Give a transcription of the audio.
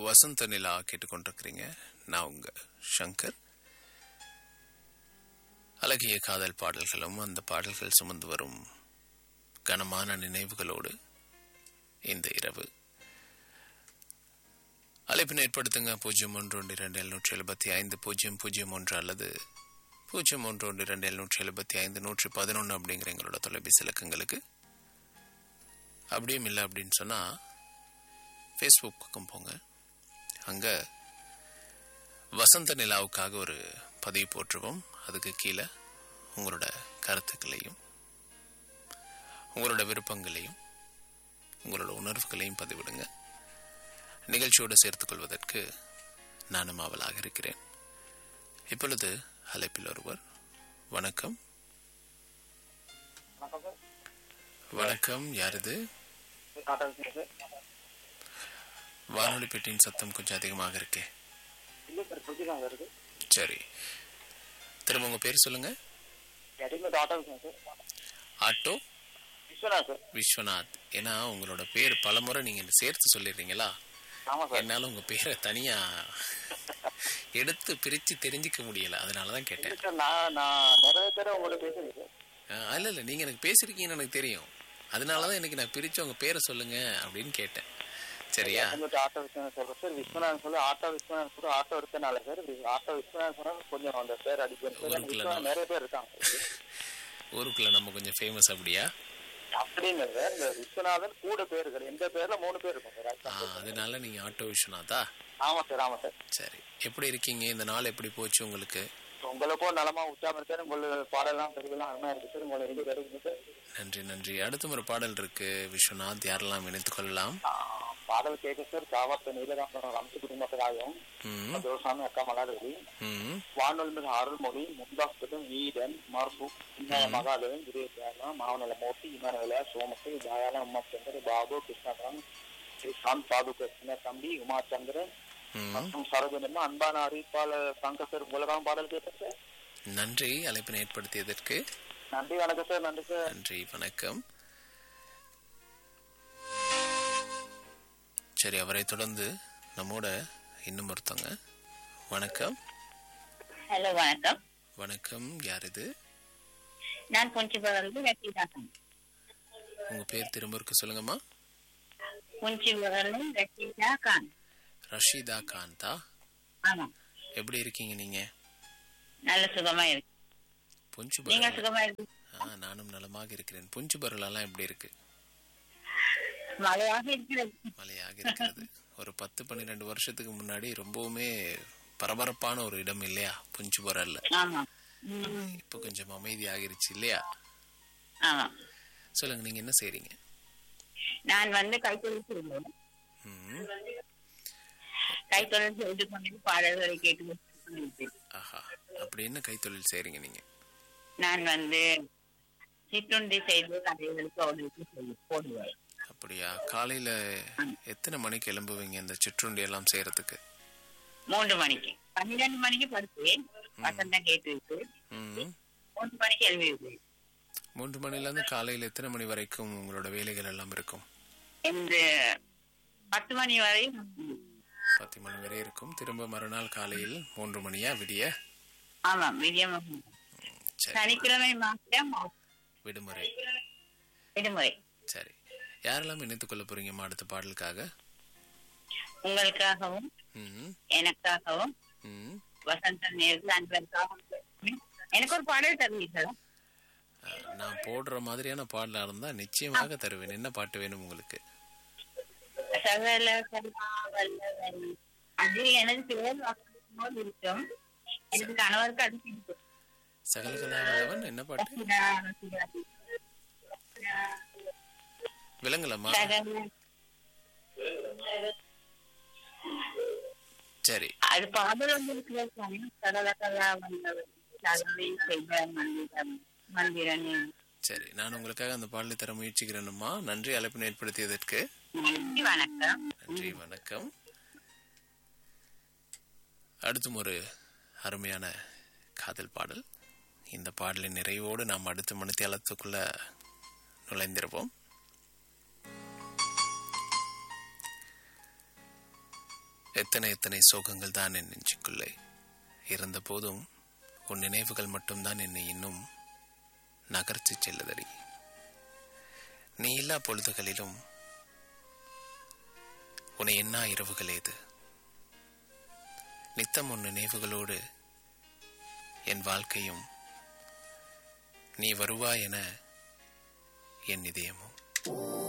வசந்த நிலா கேட்டுக்கொண்டிருக்கிறீங்க நான் உங்க சங்கர் அழகிய காதல் பாடல்களும் அந்த பாடல்கள் சுமந்து வரும் கனமான நினைவுகளோடு இந்த இரவு அழைப்பினை ஏற்படுத்துங்க பூஜ்ஜியம் ஒன்று ஒன்று இரண்டு எழுநூற்றி எழுபத்தி ஐந்து பூஜ்ஜியம் பூஜ்ஜியம் ஒன்று அல்லது பூஜ்ஜியம் ஒன்று ஒன்று இரண்டு எழுநூற்றி எழுபத்தி ஐந்து நூற்றி பதினொன்று அப்படிங்கிற எங்களோட தொலைபேசி இலக்கங்களுக்கு அப்படியும் இல்லை அப்படின்னு சொன்னால் ஃபேஸ்புக் பக்கம் போங்க அங்கே வசந்த நிலாவுக்காக ஒரு பதிவு போட்டுருவோம் அதுக்கு கீழே உங்களோட கருத்துக்களையும் உங்களோட விருப்பங்களையும் உங்களோட உணர்வுகளையும் பதிவிடுங்க நிகழ்ச்சியோடு சேர்த்துக் கொள்வதற்கு நானும் ஆவலாக இருக்கிறேன் இப்பொழுது அழைப்பில் ஒருவர் வணக்கம் வணக்கம் சார் வணக்கம் யாரது டாடா விஷயம் சார் வானொலி பெட்டியின் சத்தம் கொஞ்சம் அதிகமாக இருக்கே இல்லை சார் புரிஞ்சுக்காங்க இருக்கு சரி திரும்ப உங்க பேர் சொல்லுங்க எதுவுமே டாடா விஷயம் sir auto Viswanath sir Viswanath ஏன்னா உங்களோட பேர் பலமுறை நீங்க சேர்த்து சொல்லிடுறீங்களா ஆமாம் சார் என்னால உங்க பேரை தனியா எடுத்து பிரிச்சு தெரிஞ்சுக்க முடியல அதனாலதான் கேட்டேன் இல்லை சார் நான் நான் நிறைய பேர் உங்களோட பேசுறேன் சார் ஆ, இல்ல இல்ல நீங்க எனக்கு பேசிருக்கீங்கன்னு எனக்கு தெரியும் அதனாலதான் எனக்கு நான் பிரிச்சு உங்க பேரை சொல்லுங்க அப்படின்னு கேட்டேன் சரியா வந்துட்டு ஆட்டோ விஸ்வநாத் சொல்றேன் சார் விஸ்வநாத் சொல்லி ஆட்டோ விஸ்வநாத் கூட ஆட்டோ இருக்கனால சார் வி- ஆட்டோ விஸ்வநாத் சொன்னா கொஞ்சம் அந்த பேர் அடிப்பேன் சார் ஊருக்குள்ள விஸ்வநாத் நான் நிறைய பேர் இருக்காங்க ஊருக்குள்ள நம்ம கொஞ்சம் ஃபேமஸ் அப்படியா அப்படின்னு சார் இந்த விஸ்வநாதன் கூட பேர்கள் எந்த பேர்ல மூணு பேர் இருக்கும் சார் ஆ, அதுதான் சார். அதனால நீங்க ஆட்டோ விஸ்வநாதா ஆமா சார் ஆமா சார் சரி எப்படி இருக்கீங்க இந்த நாள் எப்படி போச்சு உங்களுக்கு உங்களுக்கும் நலமா உற்சாகம் இருக்கு சார் உங்களோட பாடலாம் பதிவுலாம் அருமையா இருக்கு சார் உங்களை ரெண்டு பேருக்கு சார் நன்றி நன்றி அடுத்த ஒரு பாடல் இருக்கு விஸ்வநாத் யாரெல்லாம் இணைத்துக் கொள்ளலாம் ஆஹ் பாடல் கேட்க சார் காவத்த நீலகாம்பரம் ரம்சு குடும்பத்திலாகவும் ம் ஜோசாமி அக்கா மலாதேவி ம் வானொலிமிகு அருள்மொழி முந்தாஸ்பதம் ஈடன் மர்ஃபூக் இன்னால மகாதேவன் கிரேசானா மாவனல மூர்த்தி இமானவேல சோமசு தயால உமாச்சந்திர பாபு கிருஷ்ணபுரம் ஸ்ரீகாந்த் சாதுக சின்ன தம்பி உமாச்சந்திரன் ம் மற்றும் சரோஜனம்மா அன்பான அறிவிப்பாளர் சங்கர் சார் உங்களுக்காக பாடல் கேட்பேன் சார் நன்றி அழைப்பினை ஏற்படுத்தியதற்கு நன்றி வணக்கம் சார் நன்றி சார் நன்றி வணக்கம் சரி அவரை தொடர்ந்து நம்மோட இன்னும் ஒருத்தவங்க வணக்கம் ஹலோ வணக்கம் வணக்கம் யார் இது நான் கொஞ்சிபுரந்து வெற்றிதாசன் உங்க பேர் திரும்ப இருக்க சொல்லுங்கம்மா கொஞ்சிபுரந்து வெற்றிதா கான் ரஷீதா காந்தா ஆமாம் எப்படி இருக்கீங்க நீங்க நல்ல சுகமா இருக்கு புஞ்சு நீங்க பரல் சுகமா இருக்கு ஆ நானும் நலமாக இருக்கிறேன் புஞ்சு பரலெல்லாம் எப்படி இருக்கு மழையாக இருக்கிறது மழையாக இருக்கிறது ஒரு பத்து பன்னிரெண்டு வருஷத்துக்கு முன்னாடி ரொம்பவுமே பரபரப்பான ஒரு இடம் இல்லையா புஞ்சு பரல்ல ஆமா ம், இப்போ கொஞ்சம் அமைதி ஆகிருச்சு இல்லையா ஆமா சொல்லுங்க நீங்க என்ன செய்றீங்க நான் வந்து கைத்தொழில் செய்கிறேன் ம் கைத்தொழில் செய்து கொண்டு பாடல்களை கேட்டு கொண்டிருக்கிறேன். ஆஹா அப்படி என்ன கைத்தொழில் செய்றீங்க நீங்க நான் வந்து சிற்றுண்டி செய்து கதைகளுக்கு அவர்களுக்கு சொல்லி போடுவேன் அப்படியா காலையில எத்தனை மணிக்கு எழும்புவீங்க இந்த சிற்றுண்டி எல்லாம் செய்யறதுக்கு மூன்று மணிக்கு பன்னிரண்டு மணிக்கு படுத்தேன் வசந்தம் கேட்டு விட்டு ம் மூன்று மணிக்கு எழுதி மூன்று மணில இருந்து காலையில எத்தனை மணி வரைக்கும் உங்களோட வேலைகள் எல்லாம் இருக்கும் இந்த பத்து மணி வரை பத்து மணி வரை இருக்கும் திரும்ப மறுநாள் காலையில் மூன்று மணியா விடிய ஆமா விஜயம் சரி சனிக்கிழமை மாத்திரம் விடுமுறை விடுமுறை சரி யாரெல்லாம் இணைத்துக் கொள்ள போறீங்கம்மா அடுத்த பாடலுக்காக உங்களுக்காகவும் ம் எனக்காகவும் ம் வசந்த நேருக்கு அன்பருக்காகவும் எனக்கு ஒரு பாடல் தருவீர்களா அஹ், நான் போடுற மாதிரியான பாடலா இருந்தா நிச்சயமாக தருவேன் என்ன பாட்டு வேணும் உங்களுக்கு சகல கர்மா வல்லவன் அது எனது பேர் வாக்குமூலம் இருக்கும் எனக்கு கணவருக்கு அது பிடிக்கும் சகலகலாவல்லவன் என்ன பாட்டு விலங்குலம்மா சகல சரி அது பாடல் வந்து இருக்கிறது சகல கலா வல்லவன் சகலை செய்த மந்திரம் மந்திரனே சரி நான் உங்களுக்காக அந்த பாடலை தர முயற்சிக்கிறேனுமா நன்றி அழைப்பினை ஏற்படுத்தியதற்கு நன்றி வணக்கம் நன்றி வணக்கம் அடுத்தும் ஒரு அருமையான காதல் பாடல் இந்த பாடலின் நிறைவோடு நாம் அடுத்த மணித்தியாலத்துக்குள்ள நுழைந்திருப்போம் எத்தனை எத்தனை சோகங்கள் தான் என் நெஞ்சுக்குள்ளே இருந்த போதும் உன் நினைவுகள் மட்டும்தான் என்னை இன்னும் நகர்த்தி செல்லுதடி நீ இல்லா பொழுதுகளிலும் உன்னை என்ன இரவுகள் ஏது நித்தம் உன் நினைவுகளோடு என் வாழ்க்கையும் நீ வருவாய் என என் இதயமும்